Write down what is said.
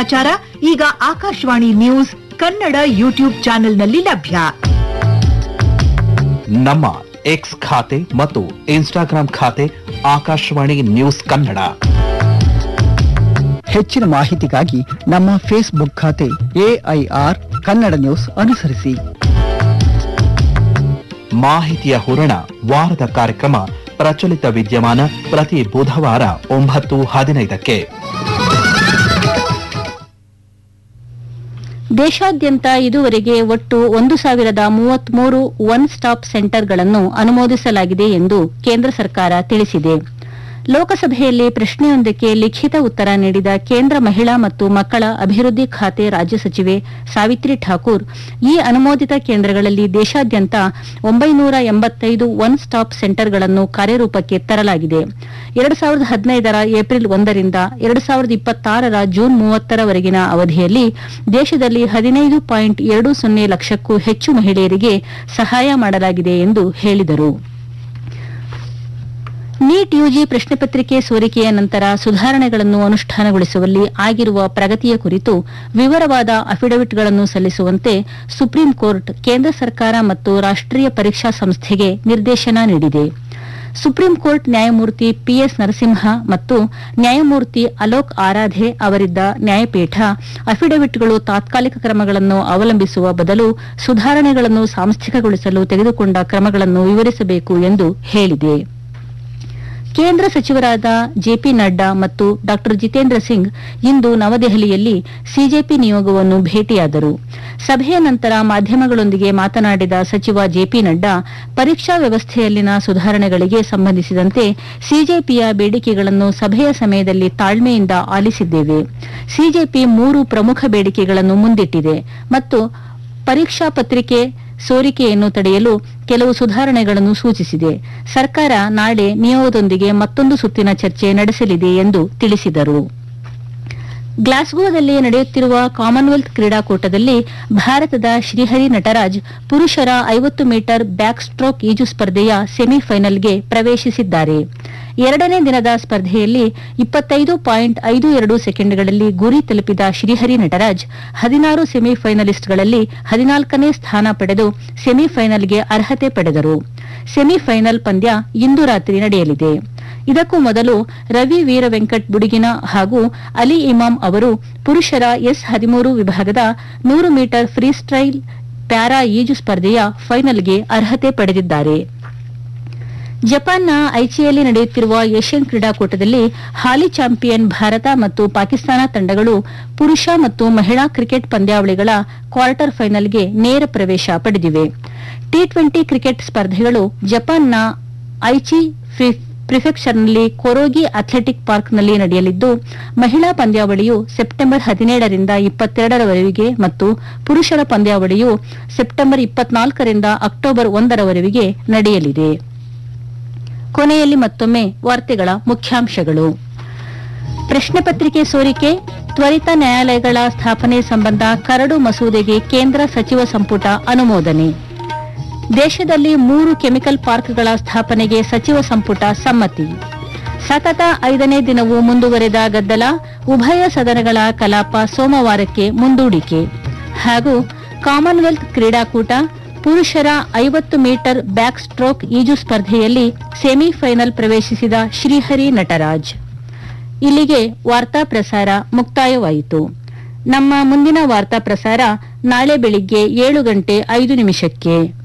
ಸಮಾಚಾರ ಈಗ Akashvani news Kannada YouTube ಚಾನೆಲ್ನಲ್ಲಿ ಲಭ್ಯ ನಮ್ಮ ಎಕ್ಸ್ ಖಾತೆ ಮತ್ತು ಇನ್ಸ್ಟಾಗ್ರಾಂ ಖಾತೆ ಆಕಾಶವಾಣಿ ನ್ಯೂಸ್ ಕನ್ನಡ ಹೆಚ್ಚಿನ ಮಾಹಿತಿಗಾಗಿ ನಮ್ಮ ಫೇಸ್ಬುಕ್ ಖಾತೆ ಎಐಆರ್ ಕನ್ನಡ ನ್ಯೂಸ್ ಅನುಸರಿಸಿ ಮಾಹಿತಿಯ ಹೂರಣ ವಾರದ ಕಾರ್ಯಕ್ರಮ ಪ್ರಚಲಿತ ವಿದ್ಯಮಾನ ಪ್ರತಿ ಬುಧವಾರ ಒಂಬತ್ತು ಹದಿನೈದಕ್ಕೆ ದೇಶಾದ್ಯಂತ ಇದುವರೆಗೆ ಒಟ್ಟು ಒಂದು ಸಾವಿರದ ಮೂವತ್ಮೂರು ಒನ್ ಸ್ಟಾಪ್ ಸೆಂಟರ್ಗಳನ್ನು ಅನುಮೋದಿಸಲಾಗಿದೆ ಎಂದು ಕೇಂದ್ರ ಸರ್ಕಾರ ತಿಳಿಸಿದೆ ಲೋಕಸಭೆಯಲ್ಲಿ ಪ್ರಶ್ನೆಯೊಂದಕ್ಕೆ ಲಿಖಿತ ಉತ್ತರ ನೀಡಿದ ಕೇಂದ್ರ ಮಹಿಳಾ ಮತ್ತು ಮಕ್ಕಳ ಅಭಿವೃದ್ಧಿ ಖಾತೆ ರಾಜ್ಯ ಸಚಿವೆ ಸಾವಿತ್ರಿ ಠಾಕೂರ್ ಈ ಅನುಮೋದಿತ ಕೇಂದ್ರಗಳಲ್ಲಿ ದೇಶಾದ್ಯಂತ ಒಂಬೈನೂರ ಎಂಬತ್ತೈದು ಒನ್ ಸ್ಟಾಪ್ ಸೆಂಟರ್ಗಳನ್ನು ಕಾರ್ಯರೂಪಕ್ಕೆ ತರಲಾಗಿದೆ ಎರಡು ಸಾವಿರದ ಹದಿನೈದರ ಏಪ್ರಿಲ್ ಒಂದರಿಂದ ಎರಡು ಸಾವಿರದ ಇಪ್ಪತ್ತಾರರ ಜೂನ್ ಮೂವತ್ತರವರೆಗಿನ ಅವಧಿಯಲ್ಲಿ ದೇಶದಲ್ಲಿ ಹದಿನೈದು ಪಾಯಿಂಟ್ ಎರಡು ಸೊನ್ನೆ ಲಕ್ಷಕ್ಕೂ ಹೆಚ್ಚು ಮಹಿಳೆಯರಿಗೆ ಸಹಾಯ ಮಾಡಲಾಗಿದೆ ಎಂದು ಹೇಳಿದರು ನೀಟ್ ಯುಜಿ ಪ್ರಶ್ನೆ ಪತ್ರಿಕೆ ಸೋರಿಕೆಯ ನಂತರ ಸುಧಾರಣೆಗಳನ್ನು ಅನುಷ್ಠಾನಗೊಳಿಸುವಲ್ಲಿ ಆಗಿರುವ ಪ್ರಗತಿಯ ಕುರಿತು ವಿವರವಾದ ಅಫಿಡವಿಟ್ಗಳನ್ನು ಸಲ್ಲಿಸುವಂತೆ ಸುಪ್ರೀಂ ಕೋರ್ಟ್ ಕೇಂದ್ರ ಸರ್ಕಾರ ಮತ್ತು ರಾಷ್ಟೀಯ ಪರೀಕ್ಷಾ ಸಂಸ್ಥೆಗೆ ನಿರ್ದೇಶನ ನೀಡಿದೆ ಸುಪ್ರೀಂ ಕೋರ್ಟ್ ನ್ಯಾಯಮೂರ್ತಿ ಪಿಎಸ್ ನರಸಿಂಹ ಮತ್ತು ನ್ಯಾಯಮೂರ್ತಿ ಅಲೋಕ್ ಆರಾಧೆ ಅವರಿದ್ದ ನ್ಯಾಯಪೀಠ ಅಫಿಡವಿಟ್ಗಳು ತಾತ್ಕಾಲಿಕ ಕ್ರಮಗಳನ್ನು ಅವಲಂಬಿಸುವ ಬದಲು ಸುಧಾರಣೆಗಳನ್ನು ಸಾಂಸ್ಥಿಕಗೊಳಿಸಲು ತೆಗೆದುಕೊಂಡ ಕ್ರಮಗಳನ್ನು ವಿವರಿಸಬೇಕು ಎಂದು ಹೇಳಿದೆ ಕೇಂದ್ರ ಸಚಿವರಾದ ಜೆಪಿ ನಡ್ಡಾ ಮತ್ತು ಡಾ ಜಿತೇಂದ್ರ ಸಿಂಗ್ ಇಂದು ನವದೆಹಲಿಯಲ್ಲಿ ಸಿಜೆಪಿ ನಿಯೋಗವನ್ನು ಭೇಟಿಯಾದರು ಸಭೆಯ ನಂತರ ಮಾಧ್ಯಮಗಳೊಂದಿಗೆ ಮಾತನಾಡಿದ ಸಚಿವ ಜೆಪಿ ನಡ್ಡಾ ಪರೀಕ್ಷಾ ವ್ಯವಸ್ಥೆಯಲ್ಲಿನ ಸುಧಾರಣೆಗಳಿಗೆ ಸಂಬಂಧಿಸಿದಂತೆ ಸಿಜೆಪಿಯ ಬೇಡಿಕೆಗಳನ್ನು ಸಭೆಯ ಸಮಯದಲ್ಲಿ ತಾಳ್ಮೆಯಿಂದ ಆಲಿಸಿದ್ದೇವೆ ಸಿಜೆಪಿ ಮೂರು ಪ್ರಮುಖ ಬೇಡಿಕೆಗಳನ್ನು ಮುಂದಿಟ್ಟಿದೆ ಮತ್ತು ಪರೀಕ್ಷಾ ಪತ್ರಿಕೆ ಸೋರಿಕೆಯನ್ನು ತಡೆಯಲು ಕೆಲವು ಸುಧಾರಣೆಗಳನ್ನು ಸೂಚಿಸಿದೆ ಸರ್ಕಾರ ನಾಳೆ ನಿಯೋಗದೊಂದಿಗೆ ಮತ್ತೊಂದು ಸುತ್ತಿನ ಚರ್ಚೆ ನಡೆಸಲಿದೆ ಎಂದು ತಿಳಿಸಿದರು ಗ್ಲಾಸ್ಗೋದಲ್ಲಿ ನಡೆಯುತ್ತಿರುವ ಕಾಮನ್ವೆಲ್ತ್ ಕ್ರೀಡಾಕೂಟದಲ್ಲಿ ಭಾರತದ ಶ್ರೀಹರಿ ನಟರಾಜ್ ಪುರುಷರ ಐವತ್ತು ಮೀಟರ್ ಬ್ಯಾಕ್ ಸ್ಟ್ರೋಕ್ ಈಜು ಸ್ಪರ್ಧೆಯ ಸೆಮಿಫೈನಲ್ಗೆ ಪ್ರವೇಶಿಸಿದ್ದಾರೆ ಎರಡನೇ ದಿನದ ಸ್ಪರ್ಧೆಯಲ್ಲಿ ಇಪ್ಪತ್ತೈದು ಪಾಯಿಂಟ್ ಐದು ಎರಡು ಸೆಕೆಂಡ್ಗಳಲ್ಲಿ ಗುರಿ ತಲುಪಿದ ಶ್ರೀಹರಿ ನಟರಾಜ್ ಹದಿನಾರು ಸೆಮಿಫೈನಲಿಸ್ಟ್ಗಳಲ್ಲಿ ಹದಿನಾಲ್ಕನೇ ಸ್ಥಾನ ಪಡೆದು ಸೆಮಿಫೈನಲ್ಗೆ ಅರ್ಹತೆ ಪಡೆದರು ಸೆಮಿಫೈನಲ್ ಪಂದ್ಯ ಇಂದು ರಾತ್ರಿ ನಡೆಯಲಿದೆ ಇದಕ್ಕೂ ಮೊದಲು ರವಿ ವೀರ ವೆಂಕಟ್ ಬುಡಿಗಿನ ಹಾಗೂ ಅಲಿ ಇಮಾಮ್ ಅವರು ಪುರುಷರ ಎಸ್ ಹದಿಮೂರು ವಿಭಾಗದ ನೂರು ಮೀಟರ್ ಫ್ರೀ ಸ್ಟೈಲ್ ಪ್ಯಾರಾ ಈಜು ಸ್ಪರ್ಧೆಯ ಫೈನಲ್ಗೆ ಅರ್ಹತೆ ಪಡೆದಿದ್ದಾರೆ ಜಪಾನ್ನ ಐಚಿಯಲ್ಲಿ ನಡೆಯುತ್ತಿರುವ ಏಷ್ಯನ್ ಕ್ರೀಡಾಕೂಟದಲ್ಲಿ ಹಾಲಿ ಚಾಂಪಿಯನ್ ಭಾರತ ಮತ್ತು ಪಾಕಿಸ್ತಾನ ತಂಡಗಳು ಪುರುಷ ಮತ್ತು ಮಹಿಳಾ ಕ್ರಿಕೆಟ್ ಪಂದ್ಯಾವಳಿಗಳ ಕ್ವಾರ್ಟರ್ ಫೈನಲ್ಗೆ ನೇರ ಪ್ರವೇಶ ಪಡೆದಿವೆ ಟಿ ಟ್ವೆಂಟಿ ಕ್ರಿಕೆಟ್ ಸ್ಪರ್ಧೆಗಳು ಜಪಾನ್ನ ಐಚಿ ಪ್ರಿಫೆಕ್ಚರ್ನಲ್ಲಿ ಕೊರೋಗಿ ಅಥ್ಲೆಟಿಕ್ ಪಾರ್ಕ್ನಲ್ಲಿ ನಡೆಯಲಿದ್ದು ಮಹಿಳಾ ಪಂದ್ಯಾವಳಿಯು ಸೆಪ್ಟೆಂಬರ್ ಹದಿನೇಳರಿಂದ ಇಪ್ಪತ್ತೆರಡರವರೆಗೆ ಮತ್ತು ಪುರುಷರ ಪಂದ್ಯಾವಳಿಯು ಸೆಪ್ಟೆಂಬರ್ ಇಪ್ಪತ್ನಾಲ್ಕರಿಂದ ಅಕ್ಟೋಬರ್ ಒಂದರವರೆಗೆ ನಡೆಯಲಿದೆ ಕೊನೆಯಲ್ಲಿ ಮತ್ತೊಮ್ಮೆ ವಾರ್ತೆಗಳ ಮುಖ್ಯಾಂಶಗಳು ಪ್ರಶ್ನೆ ಪತ್ರಿಕೆ ಸೋರಿಕೆ ತ್ವರಿತ ನ್ಯಾಯಾಲಯಗಳ ಸ್ಥಾಪನೆ ಸಂಬಂಧ ಕರಡು ಮಸೂದೆಗೆ ಕೇಂದ್ರ ಸಚಿವ ಸಂಪುಟ ಅನುಮೋದನೆ ದೇಶದಲ್ಲಿ ಮೂರು ಕೆಮಿಕಲ್ ಪಾರ್ಕ್ಗಳ ಸ್ಥಾಪನೆಗೆ ಸಚಿವ ಸಂಪುಟ ಸಮ್ಮತಿ ಸತತ ಐದನೇ ದಿನವೂ ಮುಂದುವರೆದ ಗದ್ದಲ ಉಭಯ ಸದನಗಳ ಕಲಾಪ ಸೋಮವಾರಕ್ಕೆ ಮುಂದೂಡಿಕೆ ಹಾಗೂ ಕಾಮನ್ವೆಲ್ತ್ ಕ್ರೀಡಾಕೂಟ ಪುರುಷರ ಐವತ್ತು ಮೀಟರ್ ಬ್ಯಾಕ್ ಸ್ಟ್ರೋಕ್ ಈಜು ಸ್ಪರ್ಧೆಯಲ್ಲಿ ಸೆಮಿಫೈನಲ್ ಪ್ರವೇಶಿಸಿದ ಶ್ರೀಹರಿ ನಟರಾಜ್ ಇಲ್ಲಿಗೆ ವಾರ್ತಾ ಪ್ರಸಾರ ಮುಕ್ತಾಯವಾಯಿತು ನಮ್ಮ ಮುಂದಿನ ವಾರ್ತಾ ಪ್ರಸಾರ ನಾಳೆ ಬೆಳಿಗ್ಗೆ ಏಳು ಗಂಟೆ ಐದು ನಿಮಿಷಕ್ಕೆ